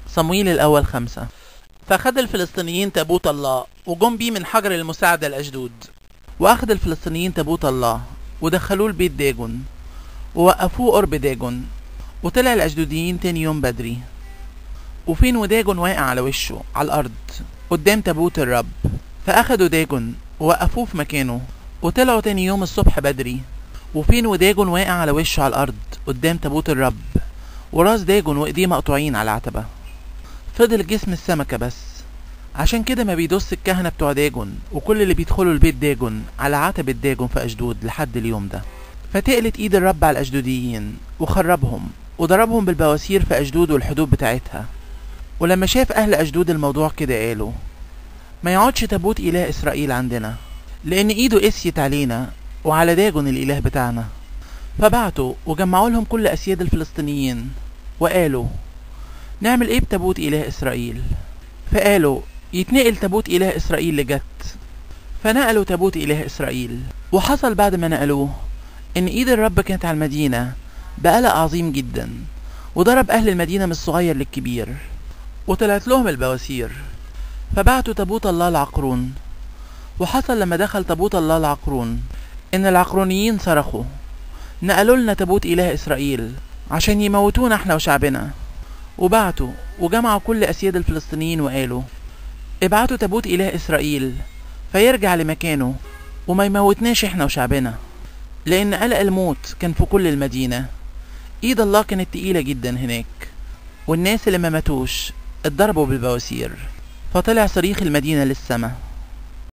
صمويل الأول خمسة فأخذ الفلسطينيين تابوت الله وجم بيه من حجر المساعدة الأجدود وأخذ الفلسطينيين تابوت الله ودخلوه البيت داجون ووقفوه قرب داجون وطلع الأجدوديين تاني يوم بدري وفين وداجون واقع على وشه على الأرض قدام تابوت الرب فأخدوا داجون ووقفوه في مكانه وطلعوا تاني يوم الصبح بدري وفين وداجون واقع على وشه على الأرض قدام تابوت الرب وراس داجون وإيديه مقطوعين على العتبة فضل جسم السمكة بس عشان كده ما بيدوس الكهنة بتوع داجون وكل اللي بيدخلوا البيت داجون على عتبة داجون في أشدود لحد اليوم ده فتقلت ايد الرب على الأشدوديين وخربهم وضربهم بالبواسير في أشدود والحدود بتاعتها ولما شاف أهل أشدود الموضوع كده قالوا ما يقعدش تابوت إله إسرائيل عندنا لأن إيده قسيت علينا وعلى داجون الإله بتاعنا فبعتوا وجمعوا لهم كل أسياد الفلسطينيين وقالوا نعمل إيه بتابوت إله إسرائيل فقالوا يتنقل تابوت إله إسرائيل لجت فنقلوا تابوت إله إسرائيل وحصل بعد ما نقلوه إن إيد الرب كانت على المدينة بقلق عظيم جدا وضرب أهل المدينة من الصغير للكبير وطلعت لهم البواسير فبعتوا تابوت الله العقرون وحصل لما دخل تابوت الله العقرون إن العقرونيين صرخوا نقلوا لنا تابوت إله إسرائيل عشان يموتونا احنا وشعبنا وبعتوا وجمعوا كل أسياد الفلسطينيين وقالوا ابعتوا تابوت إله إسرائيل فيرجع لمكانه وما يموتناش احنا وشعبنا لأن قلق الموت كان في كل المدينة إيد الله كانت تقيلة جدا هناك والناس اللي ما ماتوش اتضربوا بالبواسير فطلع صريخ المدينة للسما